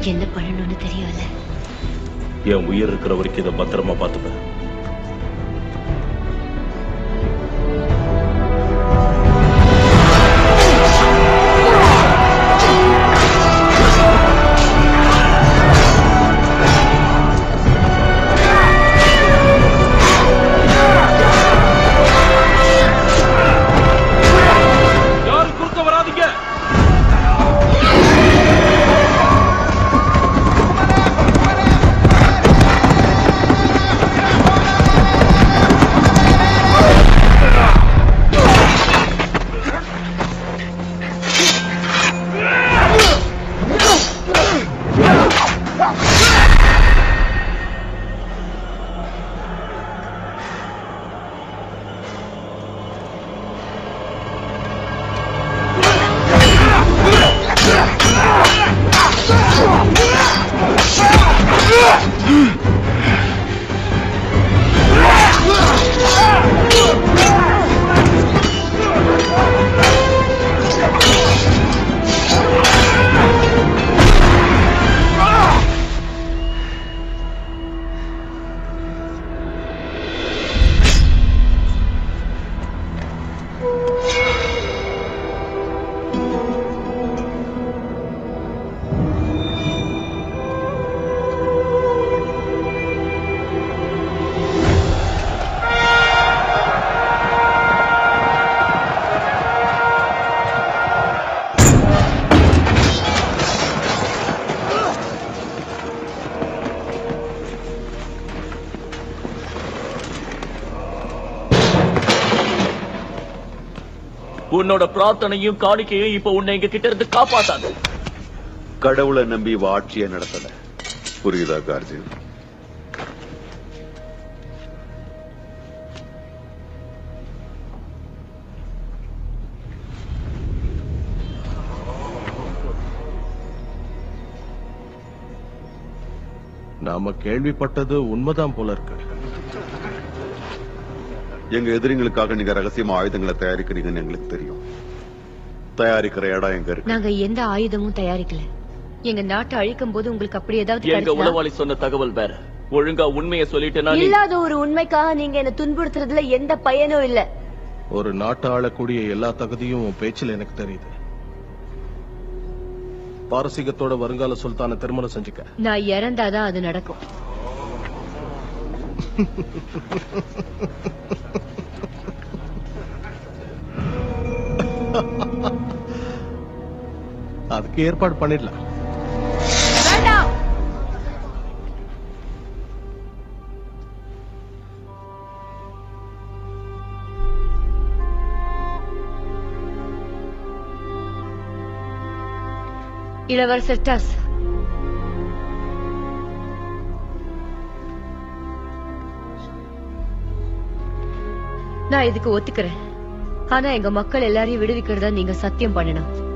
என்ன பண்ணணும்னு தெரியல என் உயிர் இருக்கிற வரைக்கும் இதை பத்திரமா பார்த்துப்பேன் யாரும் குறுக்க வராதீங்க உன்னோட பிரார்த்தனையும் காணிக்கையும் இப்ப உன்னை எங்க கிட்ட இருந்து காப்பாத்தாது கடவுளை நம்பி இவ ஆட்சியை நடத்தல புரியுதா கார்ஜின் நாம கேள்விப்பட்டது உண்மைதான் போல இருக்கு எங்க எதிரிங்களுக்காக நீங்க ரகசியமா ஆயுதங்களை தயாரிக்கிறீங்கன்னு எங்களுக்கு தெரியும் தயாரிக்கிற இடம் எங்க இருக்கு நாங்க எந்த ஆயுதமும் தயாரிக்கல எங்க நாட்டை அழிக்கும் போது உங்களுக்கு அப்படி ஏதாவது எங்க கிடைச்சதா? உளவாளி சொன்ன தகவல் வேற ஒழுங்கா உண்மையை சொல்லிட்டேன்னா நீ இல்லாத ஒரு உண்மைக்காக நீங்க என்ன துன்புறுத்துறதுல எந்த பயனும் இல்ல ஒரு நாட்டை ஆளக்கூடிய எல்லா தகுதியும் உன் பேச்சில் எனக்கு தெரியுது பாரசீகத்தோட வருங்கால சுல்தானை திருமணம் செஞ்சுக்க நான் இறந்தாதான் அது நடக்கும் அதுக்கு ஏற்பாடு பண்ணிடலாம் வேண்டாம் இளவரசர் டஸ் நான் இதுக்கு ஒத்துக்கிறேன் ஆனா எங்க மக்கள் எல்லாரையும் விடுவிக்கிறதா நீங்க சத்தியம் பண்ணணும்